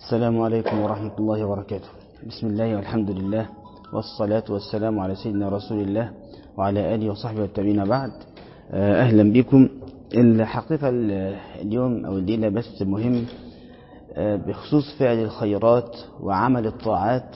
السلام عليكم ورحمة الله وبركاته بسم الله والحمد لله والصلاة والسلام على سيدنا رسول الله وعلى آله وصحبه والتابعين بعد أهلا بكم الحقيقة اليوم أو الليلة بس مهم بخصوص فعل الخيرات وعمل الطاعات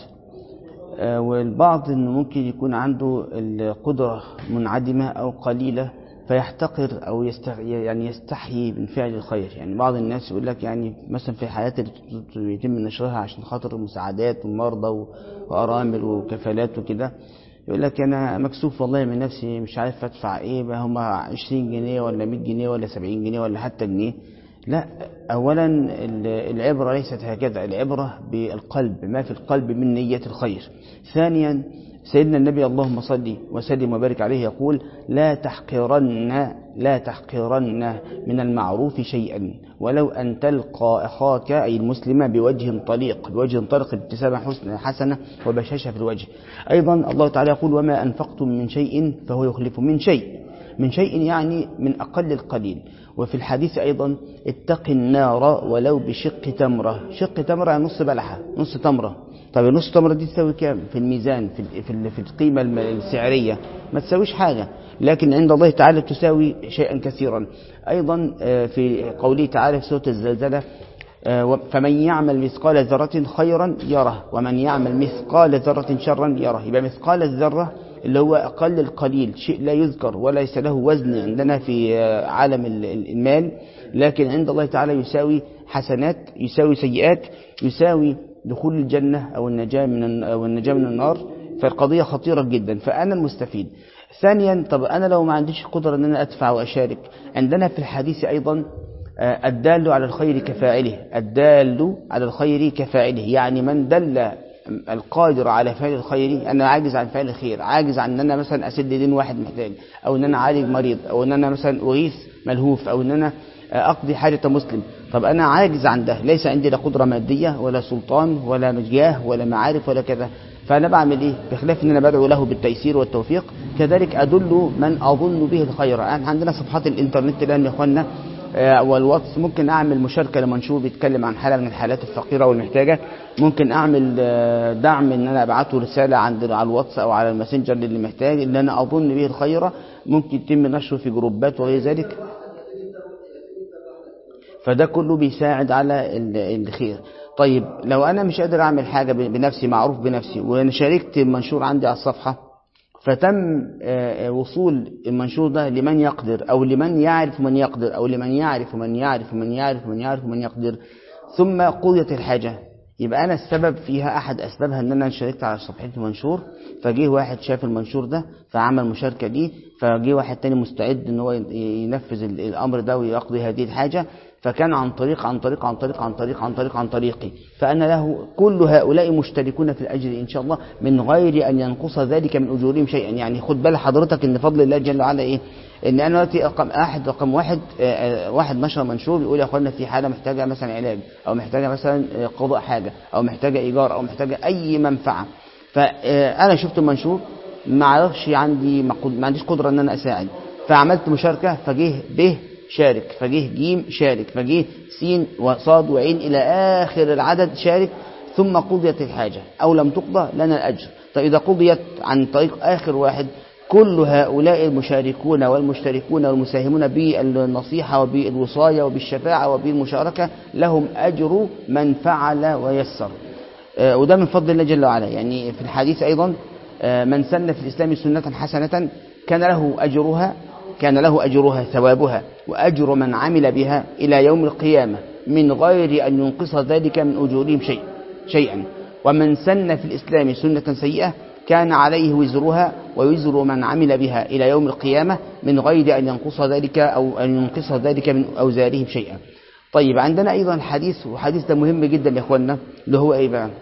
والبعض انه ممكن يكون عنده القدرة منعدمة او قليلة فيحتقر او يستحي يعني يستحيي من فعل الخير يعني بعض الناس يقول لك يعني مثلا في حياة يتم نشرها عشان خاطر مساعدات ومرضى وارامل وكفالات وكده يقول لك انا مكسوف والله من نفسي مش عارف ادفع ايه بقى هم 20 جنيه ولا 100 جنيه ولا 70 جنيه ولا حتى جنيه لا اولا العبره ليست هكذا العبره بالقلب ما في القلب من نيه الخير ثانيا سيدنا النبي اللهم صل وسلم وبارك عليه يقول لا تحقرن لا تحقرن من المعروف شيئا ولو أن تلقى أخاك أي المسلم بوجه طليق بوجه طلق بابتسامة حسنة وبشاشة في الوجه أيضا الله تعالى يقول وما أنفقتم من شيء فهو يخلف من شيء من شيء يعني من أقل القليل وفي الحديث أيضا اتق النار ولو بشق تمرة شق تمرة يعني نص بلحة نص تمرة طب نص تمرة دي تساوي كام في الميزان في, في, في القيمة السعرية ما تساويش حاجة لكن عند الله تعالى تساوي شيئا كثيرا أيضا في قوله تعالى في سورة الزلزلة فمن يعمل مثقال ذرة خيرا يره ومن يعمل مثقال ذرة شرا يره يبقى مثقال الذرة اللي هو أقل القليل شيء لا يذكر وليس له وزن عندنا في عالم المال لكن عند الله تعالى يساوي حسنات يساوي سيئات يساوي دخول الجنة أو النجاة من أو النجاة من النار فالقضية خطيرة جدا فأنا المستفيد ثانيا طب أنا لو ما عنديش قدرة أن أنا أدفع وأشارك عندنا في الحديث أيضا الدال على الخير كفاعله الدال على الخير كفاعله يعني من دل القادر على فعل الخير انا عاجز عن فعل الخير عاجز عن ان انا مثلا اسد دين واحد محتاج او ان انا اعالج مريض او ان انا مثلا اغيث ملهوف او ان انا اقضي حاجه مسلم طب انا عاجز عن ده ليس عندي لا قدره ماديه ولا سلطان ولا مجاه ولا معارف ولا كذا فانا بعمل ايه بخلاف ان انا بدعو له بالتيسير والتوفيق كذلك ادل من اظن به الخير يعني عندنا صفحات الانترنت الان يا اخوانا والواتس ممكن اعمل مشاركه لمنشور بيتكلم عن حاله من الحالات الفقيره والمحتاجه ممكن اعمل دعم ان انا ابعته رساله عند على الواتس او على الماسنجر للي محتاج اللي انا اظن به الخير ممكن يتم نشره في جروبات وغير ذلك فده كله بيساعد على الخير طيب لو انا مش قادر اعمل حاجه بنفسي معروف بنفسي وانا شاركت المنشور عندي على الصفحه فتم وصول المنشور ده لمن يقدر أو لمن يعرف من يقدر أو لمن يعرف من يعرف من يعرف من يعرف من يقدر ثم قضيت الحاجة يبقى أنا السبب فيها أحد أسبابها أن أنا شاركت على صفحة المنشور فجه واحد شاف المنشور ده فعمل مشاركة دي فجه واحد تاني مستعد أن هو ينفذ الأمر ده ويقضي هذه الحاجة فكان عن طريق عن طريق عن طريق عن طريق عن طريق عن طريقي فأنا له كل هؤلاء مشتركون في الأجر إن شاء الله من غير أن ينقص ذلك من أجورهم شيئا يعني خد بال حضرتك أن فضل الله جل وعلا إيه ان انا دلوقتي رقم واحد رقم واحد واحد نشر منشور بيقول يا اخوانا في حاله محتاجه مثلا علاج او محتاجه مثلا قضاء حاجه او محتاجه ايجار او محتاجه اي منفعه فانا شفت المنشور ما اعرفش عندي ما عنديش قدره ان انا اساعد فعملت مشاركه فجه به شارك فجه جيم شارك فجه سين وصاد وعين إلى آخر العدد شارك ثم قضيت الحاجة أو لم تقضى لنا الأجر طيب إذا قضيت عن طريق آخر واحد كل هؤلاء المشاركون والمشتركون والمساهمون بالنصيحة وبالوصاية وبالشفاعة وبالمشاركة لهم أجر من فعل ويسر وده من فضل الله جل وعلا يعني في الحديث أيضا من سن في الإسلام سنة حسنة كان له أجرها كان له أجرها ثوابها وأجر من عمل بها إلى يوم القيامة من غير أن ينقص ذلك من أجورهم شيء شيئا ومن سن في الإسلام سنة سيئة كان عليه وزرها ووزر من عمل بها إلى يوم القيامة من غير أن ينقص ذلك أو أن ينقص ذلك من أوزارهم شيئا طيب عندنا أيضا حديث وحديث ده مهم جدا يا إخواننا اللي هو إيه بقى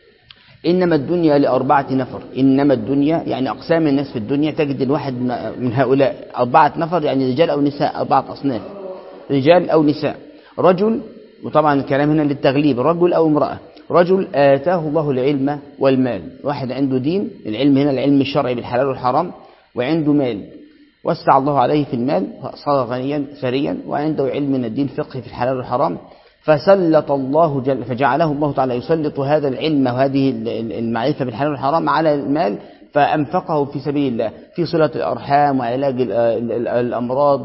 إنما الدنيا لأربعة نفر إنما الدنيا يعني أقسام الناس في الدنيا تجد الواحد من هؤلاء أربعة نفر يعني رجال أو نساء أربعة أصناف رجال أو نساء رجل وطبعا الكلام هنا للتغليب رجل أو امرأة رجل آتاه الله العلم والمال واحد عنده دين العلم هنا العلم الشرعي بالحلال والحرام وعنده مال وسع الله عليه في المال صار غنيا ثريا وعنده علم من الدين فقه في الحلال والحرام فسلط الله جل فجعله الله تعالى يسلط هذا العلم وهذه المعرفة بالحلال والحرام على المال فأنفقه في سبيل الله في صلة الأرحام وعلاج الأمراض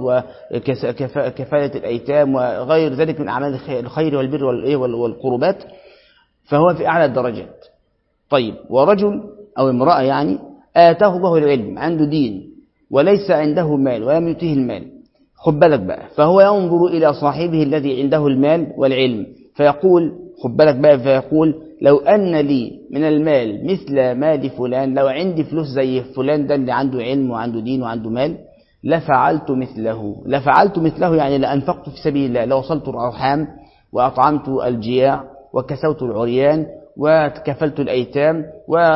وكفالة الأيتام وغير ذلك من أعمال الخير والبر والقربات فهو في أعلى الدرجات طيب ورجل أو امرأة يعني آتاه الله العلم عنده دين وليس عنده مال ولم يؤتيه المال خد بالك بقى فهو ينظر إلى صاحبه الذي عنده المال والعلم فيقول خد بالك بقى فيقول لو أن لي من المال مثل مال فلان لو عندي فلوس زي فلان ده اللي عنده علم وعنده دين وعنده مال لفعلت مثله لفعلت مثله يعني لأنفقت في سبيل الله لوصلت الأرحام وأطعمت الجياع وكسوت العريان وكفلت الأيتام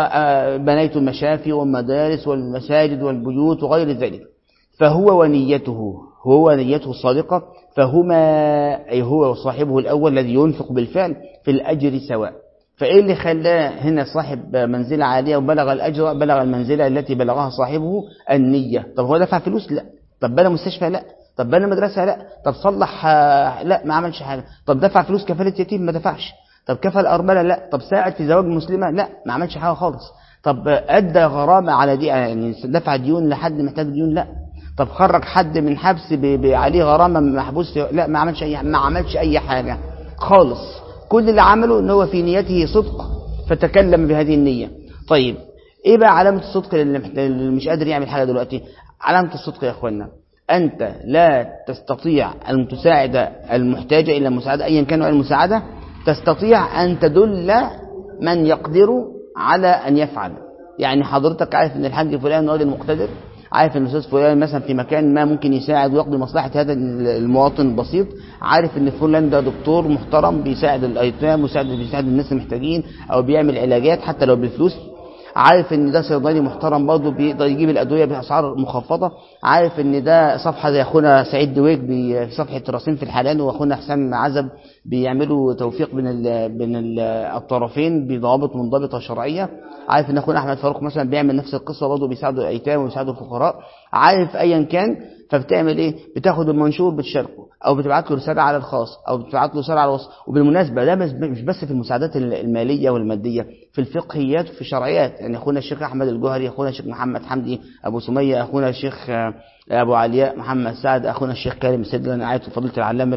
وبنيت المشافي والمدارس والمساجد والبيوت وغير ذلك فهو ونيته هو ونيته الصادقة فهما أي هو وصاحبه الأول الذي ينفق بالفعل في الأجر سواء فإيه اللي خلاه هنا صاحب منزلة عالية وبلغ الأجر بلغ المنزلة التي بلغها صاحبه النية طب هو دفع فلوس لا طب بنى مستشفى لا طب بنى مدرسة لا طب صلح لا ما عملش حاجة طب دفع فلوس كفالة يتيم ما دفعش طب كفل أرملة لا طب ساعد في زواج مسلمة لا ما عملش حاجة خالص طب أدى غرامة على دي يعني دفع ديون لحد محتاج ديون لا طب خرج حد من حبس عليه غرامة محبوس لا ما عملش أي ما عملش أي حاجة خالص كل اللي عمله ان هو في نيته صدق فتكلم بهذه النية طيب ايه بقى علامة الصدق اللي مش قادر يعمل حاجة دلوقتي علامة الصدق يا اخوانا انت لا تستطيع ان تساعد المحتاج الى المساعدة ايا كان المساعدة تستطيع ان تدل من يقدر على ان يفعل يعني حضرتك عارف ان الحاج فلان راجل مقتدر عارف ان الاستاذ فلان مثلا في مكان ما ممكن يساعد ويقضي مصلحه هذا المواطن البسيط عارف ان فلان ده دكتور محترم بيساعد الايتام ويساعد بيساعد الناس المحتاجين او بيعمل علاجات حتى لو بالفلوس عارف ان ده صيدلي محترم برضه بيقدر يجيب الادويه باسعار مخفضه عارف ان ده صفحه زي اخونا سعيد دويك في صفحه راسين في الحلال واخونا حسام عزب بيعملوا توفيق بين ال بين ال الطرفين بضوابط منضبطه شرعيه عارف ان اخونا احمد فاروق مثلا بيعمل نفس القصه برضه بيساعدوا الايتام ويساعدوا الفقراء عارف ايا كان فبتعمل ايه بتاخد المنشور بتشاركه او بتبعت له رساله على الخاص او بتبعت له رساله على الوصف وبالمناسبه ده مش بس في المساعدات الماليه والماديه في الفقهيات وفي الشرعيات يعني اخونا الشيخ احمد الجوهري اخونا الشيخ محمد حمدي ابو سميه اخونا الشيخ ابو علياء محمد سعد اخونا الشيخ كريم السيد انا قاعد فضيله العلامه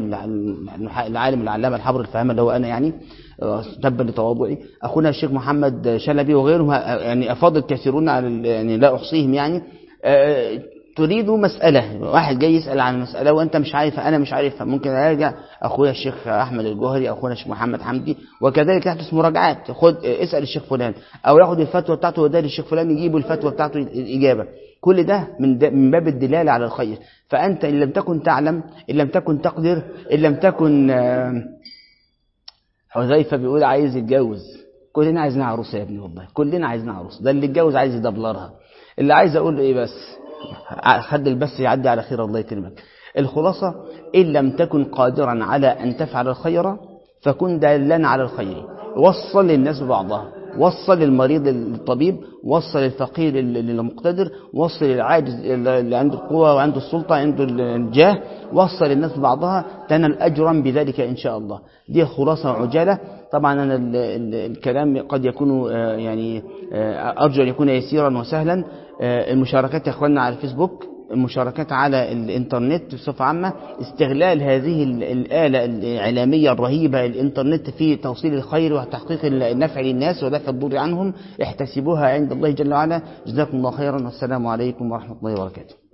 العالم العلامه الحبر الفهامه اللي هو انا يعني تبا لتواضعي اخونا الشيخ محمد شلبي وغيرهم يعني افاضل كثيرون على يعني لا احصيهم يعني تريد مسألة واحد جاي يسأل عن مسألة وأنت مش عارفها أنا مش عارفها ممكن أراجع أخويا الشيخ أحمد الجوهري أخونا الشيخ محمد حمدي وكذلك تحدث مراجعات خد اسأل الشيخ فلان أو ياخد الفتوى بتاعته وده للشيخ فلان يجيبوا الفتوى بتاعته الإجابة كل ده من, ده من باب الدلالة على الخير فأنت إن لم تكن تعلم إن لم تكن تقدر إن لم تكن حذيفة بيقول عايز يتجوز كلنا عايزين عروسة يا ابني والله كلنا عايزين عروسة ده اللي اتجوز عايز يدبلرها اللي عايز أقول له إيه بس خد البس يعدي على خير الله يكرمك الخلاصة إن لم تكن قادرا على أن تفعل الخير فكن دالا على الخير وصل للناس ببعضها وصل المريض للطبيب وصل الفقير للمقتدر وصل العاجز اللي عنده القوة وعنده السلطة عنده الجاه وصل الناس ببعضها تنال أجرا بذلك إن شاء الله دي خلاصة عجالة طبعا أنا الكلام قد يكون يعني أرجو أن يكون يسيرا وسهلا المشاركات يا أخواننا على الفيسبوك المشاركات على الانترنت بصفة عامة استغلال هذه الآلة الإعلامية الرهيبة الانترنت في توصيل الخير وتحقيق النفع للناس ودفع الضر عنهم احتسبوها عند الله جل وعلا جزاكم الله خيرا والسلام عليكم ورحمة الله وبركاته